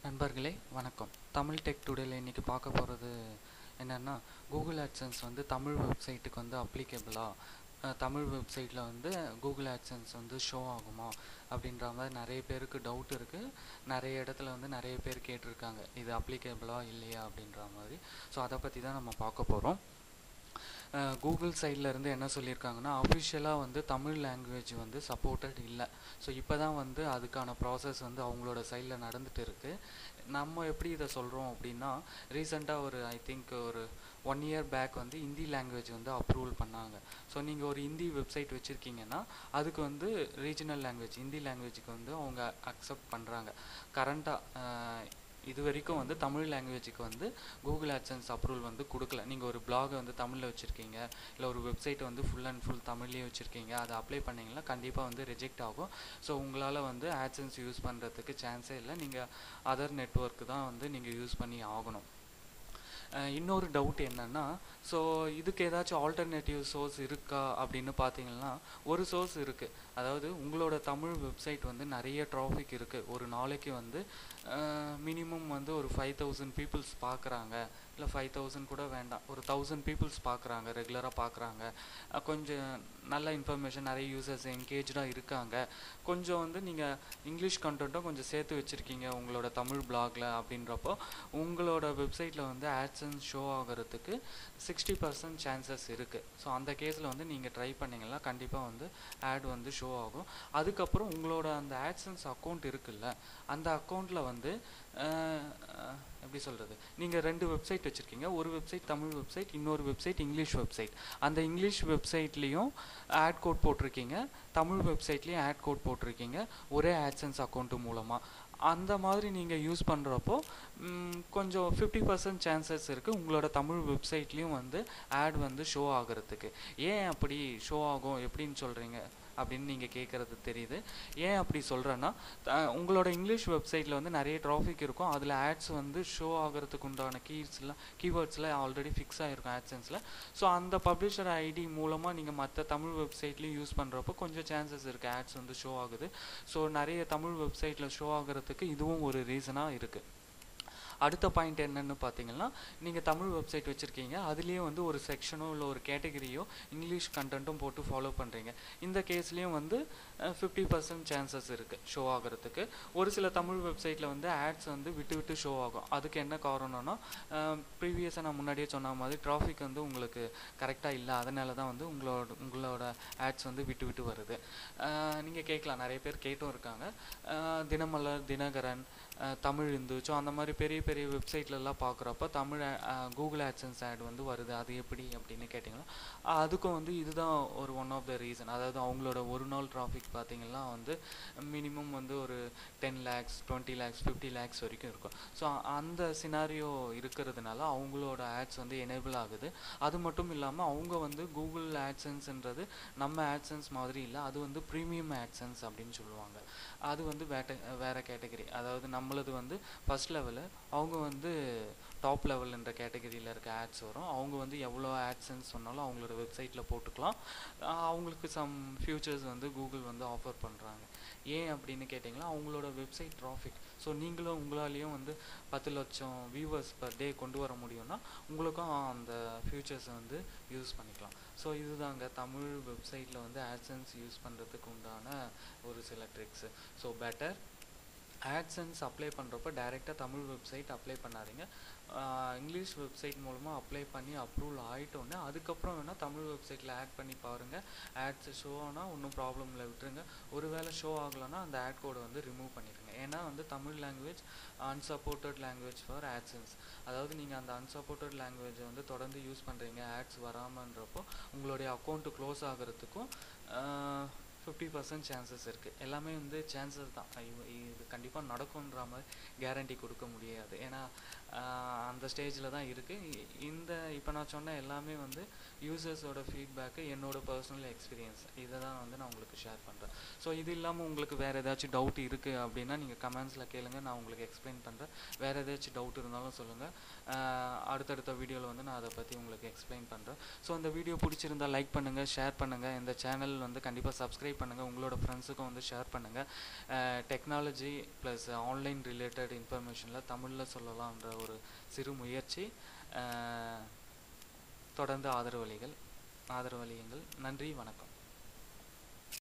நண்பர்களே வணக்கம் தமிழ் டெக் டுடேல இன்றைக்கி பார்க்க போகிறது என்னென்னா கூகுள் ஆட்சன்ஸ் வந்து தமிழ் வெப்சைட்டுக்கு வந்து அப்ளிகேபிளா தமிழ் வெப்சைட்டில் வந்து கூகுள் ஆட்சன்ஸ் வந்து ஷோ ஆகுமா அப்படின்ற மாதிரி நிறைய பேருக்கு டவுட் இருக்குது நிறைய இடத்துல வந்து நிறைய பேர் கேட்டிருக்காங்க இது அப்ளிகேபிளா இல்லையா அப்படின்ற மாதிரி ஸோ அதை பற்றி தான் நம்ம பார்க்க போகிறோம் கூகுள் சைடில் இருந்து என்ன சொல்லியிருக்காங்கன்னா அஃபிஷியலாக வந்து தமிழ் லாங்குவேஜ் வந்து சப்போர்ட்டட் இல்லை ஸோ இப்போ தான் வந்து அதுக்கான ப்ராசஸ் வந்து அவங்களோட சைடில் நடந்துட்டு இருக்குது நம்ம எப்படி இதை சொல்கிறோம் அப்படின்னா ரீசெண்டாக ஒரு ஐ திங்க் ஒரு ஒன் இயர் பேக் வந்து ஹிந்தி லாங்குவேஜ் வந்து அப்ரூவல் பண்ணாங்க ஸோ நீங்கள் ஒரு ஹிந்தி வெப்சைட் வச்சுருக்கீங்கன்னா அதுக்கு வந்து ரீஜனல் லாங்குவேஜ் ஹிந்தி லாங்குவேஜுக்கு வந்து அவங்க அக்செப்ட் பண்ணுறாங்க கரண்ட்டாக இது வரைக்கும் வந்து தமிழ் லாங்குவேஜுக்கு வந்து கூகுள் ஆட்சன்ஸ் அப்ரூவல் வந்து கொடுக்கல நீங்கள் ஒரு பிளாகை வந்து தமிழில் வச்சுருக்கீங்க இல்லை ஒரு வெப்சைட்டை வந்து ஃபுல் அண்ட் ஃபுல் தமிழ்லேயே வச்சுருக்கீங்க அதை அப்ளை பண்ணிங்கன்னா கண்டிப்பாக வந்து ரிஜெக்ட் ஆகும் ஸோ உங்களால் வந்து ஆட்சன்ஸ் யூஸ் பண்ணுறதுக்கு சான்ஸே இல்லை நீங்கள் அதர் நெட்ஒர்க்கு தான் வந்து நீங்கள் யூஸ் பண்ணி ஆகணும் இன்னொரு டவுட் என்னென்னா ஸோ இதுக்கு ஏதாச்சும் ஆல்டர்னேட்டிவ் சோர்ஸ் இருக்கா அப்படின்னு பார்த்தீங்கன்னா ஒரு சோர்ஸ் இருக்குது அதாவது உங்களோட தமிழ் வெப்சைட் வந்து நிறைய ட்ராஃபிக் இருக்குது ஒரு நாளைக்கு வந்து மினிமம் வந்து ஒரு ஃபைவ் தௌசண்ட் பீப்புள்ஸ் பார்க்குறாங்க இல்லை ஃபைவ் தௌசண்ட் கூட வேண்டாம் ஒரு தௌசண்ட் பீப்புள்ஸ் பார்க்குறாங்க ரெகுலராக பார்க்குறாங்க கொஞ்சம் நல்ல இன்ஃபர்மேஷன் நிறைய யூசர்ஸ் என்கேஜாக இருக்காங்க கொஞ்சம் வந்து நீங்கள் இங்கிலீஷ் கண்டென்ட்டும் கொஞ்சம் சேர்த்து வச்சுருக்கீங்க உங்களோட தமிழ் பிளாகில் அப்படின்றப்போ உங்களோட வெப்சைட்டில் வந்து ஆட்சன்ஸ் ஷோ ஆகிறதுக்கு சிக்ஸ்டி பர்சன்ட் சான்சஸ் இருக்குது ஸோ அந்த கேஸில் வந்து நீங்கள் ட்ரை பண்ணிங்கன்னா கண்டிப்பாக வந்து ஆட் வந்து ஷோ ஆகும் அதுக்கப்புறம் உங்களோட அந்த ஆட்சன்ஸ் அக்கௌண்ட் இருக்குல்ல அந்த அக்கௌண்ட்டில் வந்து எப்படி சொல்கிறது நீங்கள் ரெண்டு வெப்சைட் வச்சுருக்கீங்க ஒரு வெப்சைட் தமிழ் வெப்சைட் இன்னொரு வெப்சைட் இங்கிலீஷ் வெப்சைட் அந்த இங்கிலீஷ் வெப்சைட்லேயும் ஆட் கோட் போட்டிருக்கீங்க தமிழ் வெப்சைட்லேயும் ஆட் கோட் போட்டிருக்கீங்க ஒரே ஆட்சன்ஸ் அக்கௌண்ட்டு மூலமாக அந்த மாதிரி நீங்கள் யூஸ் பண்ணுறப்போ கொஞ்சம் ஃபிஃப்டி பர்சன்ட் சான்சஸ் இருக்குது உங்களோட தமிழ் வெப்சைட்லேயும் வந்து ஆட் வந்து ஷோ ஆகிறதுக்கு ஏன் அப்படி ஷோ ஆகும் எப்படின்னு சொல்கிறீங்க அப்படின்னு நீங்கள் கேட்குறது தெரியுது ஏன் அப்படி சொல்கிறேன்னா உங்களோட இங்கிலீஷ் வெப்சைட்டில் வந்து நிறைய ட்ராஃபிக் இருக்கும் அதில் ஆட்ஸ் வந்து ஷோ ஆகிறதுக்கு உண்டான கீஸ்லாம் கீவேர்ட்ஸ்லாம் ஆல்ரெடி ஃபிக்ஸ் ஆகிருக்கும் ஆட்சன்ஸில் ஸோ அந்த பப்ளிஷர் ஐடி மூலமாக நீங்கள் மற்ற தமிழ் வெப்சைட்லேயும் யூஸ் பண்ணுறப்போ கொஞ்சம் சான்சஸ் இருக்குது ஆட்ஸ் வந்து ஷோ ஆகுது ஸோ நிறைய தமிழ் வெப்சைட்டில் ஷோ ஆகிறதுக்கு இதுவும் ஒரு ரீசனாக இருக்குது அடுத்த பாயிண்ட் என்னன்னு பார்த்தீங்கன்னா நீங்கள் தமிழ் வெப்சைட் வச்சுருக்கீங்க அதுலேயே வந்து ஒரு செக்ஷனோ இல்லை ஒரு கேட்டகரியோ இங்கிலீஷ் கண்டென்ட்டும் போட்டு ஃபாலோ பண்ணுறீங்க இந்த கேஸ்லேயும் வந்து ஃபிஃப்டி பர்சன்ட் சான்சஸ் இருக்குது ஷோ ஆகிறதுக்கு ஒரு சில தமிழ் வெப்சைட்டில் வந்து ஆட்ஸ் வந்து விட்டு விட்டு ஷோ ஆகும் அதுக்கு என்ன காரணம்னா ப்ரீவியஸாக நான் முன்னாடியே சொன்ன மாதிரி டிராஃபிக் வந்து உங்களுக்கு கரெக்டாக இல்லை அதனால தான் வந்து உங்களோட உங்களோட ஆட்ஸ் வந்து விட்டு விட்டு வருது நீங்கள் கேட்கலாம் நிறைய பேர் கேட்டும் இருக்காங்க தினமலர் தினகரன் தமிழ் இந்து ஸோ அந்த மாதிரி பெரிய பெரிய வெப்சைட்லலாம் பார்க்குறப்ப தமிழ் கூகுள் ஆட்சன்ஸ் ஆட் வந்து வருது அது எப்படி அப்படின்னு கேட்டிங்கன்னா அதுக்கும் வந்து இதுதான் ஒரு ஒன் ஆஃப் த ரீசன் அதாவது அவங்களோட ஒரு நாள் டிராஃபிக் பார்த்தீங்கன்னா வந்து மினிமம் வந்து ஒரு ten lakhs twenty lakhs fifty lakhs வரைக்கும் இருக்கும் ஸோ அந்த சினாரியோ இருக்கிறதுனால அவங்களோட ஆட்ஸ் வந்து எனேபிள் ஆகுது அது மட்டும் இல்லாமல் அவங்க வந்து கூகுள் ஆட்சன்ஸ்ன்றது நம்ம ஆட்சன்ஸ் மாதிரி இல்லை அது வந்து ப்ரீமியம் ஆட்சன்ஸ் அப்படின்னு சொல்லுவாங்க அது வந்து வேட்ட வேறு கேட்டகரி அதாவது நம்மளது வந்து ஃபஸ்ட் லெவலு அவங்க வந்து டாப் லெவல்ன்ற கேட்டகரியில் இருக்க ஆட்ஸ் வரும் அவங்க வந்து எவ்வளோ ஆட்ஸ்ன்னு சொன்னாலும் அவங்களோட வெப்சைட்டில் போட்டுக்கலாம் அவங்களுக்கு சம் ஃபியூச்சர்ஸ் வந்து கூகுள் வந்து ஆஃபர் பண்ணுறாங்க ஏன் அப்படின்னு கேட்டிங்கன்னா அவங்களோட வெப்சைட் ட்ராஃபிக் ஸோ நீங்களும் உங்களாலேயும் வந்து பத்து லட்சம் வியூவர்ஸ் பர் டே கொண்டு வர முடியும்னா உங்களுக்கும் அந்த ஃபியூச்சர்ஸை வந்து யூஸ் பண்ணிக்கலாம் ஸோ இதுதாங்க தமிழ் வெப்சைட்டில் வந்து ஆட்சன்ஸ் யூஸ் பண்ணுறதுக்கு உண்டான ஒரு சில tricks so better AdSense apply பண்ணுறப்ப டைரெக்டாக தமிழ் வெப்சைட் அப்ளை பண்ணாதீங்க இங்கிலீஷ் வெப்சைட் மூலமாக அப்ளை பண்ணி அப்ரூவல் ஆகிட்டோன்னே அதுக்கப்புறம் வேணால் தமிழ் வெப்சைட்டில் ஆட் பண்ணி பாருங்கள் ஆட்ஸ் ஷோ ஆனால் ஒன்றும் ப்ராப்ளம் இல்லை விட்டுருங்க ஒருவேளை ஷோ ஆகலைன்னா அந்த ஆட் கோடை வந்து ரிமூவ் பண்ணிடுங்க ஏன்னா வந்து Tamil language unsupported language for AdSense அதாவது நீங்கள் அந்த அன்சப்போர்ட்டட் லாங்குவேஜை வந்து தொடர்ந்து யூஸ் பண்ணுறீங்க ஆட்ஸ் வராமன்றப்போ உங்களுடைய அக்கௌண்ட்டு க்ளோஸ் ஆகிறதுக்கும் ஃபிஃப்டி பர்சன்ட் சான்சஸ் இருக்குது எல்லாமே வந்து சான்சஸ் தான் இது கண்டிப்பாக நடக்குன்ற மாதிரி கேரண்டி கொடுக்க முடியாது ஏன்னா அந்த ஸ்டேஜில் தான் இருக்குது இந்த இப்போ நான் சொன்ன எல்லாமே வந்து யூசர்ஸோட ஃபீட்பேக்கு என்னோட பர்சனல் எக்ஸ்பீரியன்ஸ் இதை தான் வந்து நான் உங்களுக்கு ஷேர் பண்ணுறேன் ஸோ இது இல்லாமல் உங்களுக்கு வேறு ஏதாச்சும் டவுட் இருக்குது அப்படின்னா நீங்கள் கமெண்ட்ஸில் கேளுங்க நான் உங்களுக்கு எக்ஸ்பிளைன் பண்ணுறேன் வேறு ஏதாச்சும் டவுட் இருந்தாலும் சொல்லுங்கள் அடுத்தடுத்த வீடியோவில் வந்து நான் அதை பற்றி உங்களுக்கு எக்ஸ்பிளைன் பண்ணுறேன் ஸோ இந்த வீடியோ பிடிச்சிருந்தா லைக் பண்ணுங்கள் ஷேர் பண்ணுங்கள் இந்த சேனல் வந்து கண்டிப்பாக சப்ஸ்கிரைப் பண்ணுங்கள் உங்களோட ஃப்ரெண்ட்ஸுக்கும் வந்து ஷேர் பண்ணுங்கள் டெக்னாலஜி ப்ளஸ் ஆன்லைன் ரிலேட்டட் இன்ஃபர்மேஷனில் தமிழில் சொல்லலாம்ன்ற ஒரு சிறு முயற்சி தொடர்ந்து ஆதரவளிகள் ஆதரவளியுங்கள் நன்றி வணக்கம்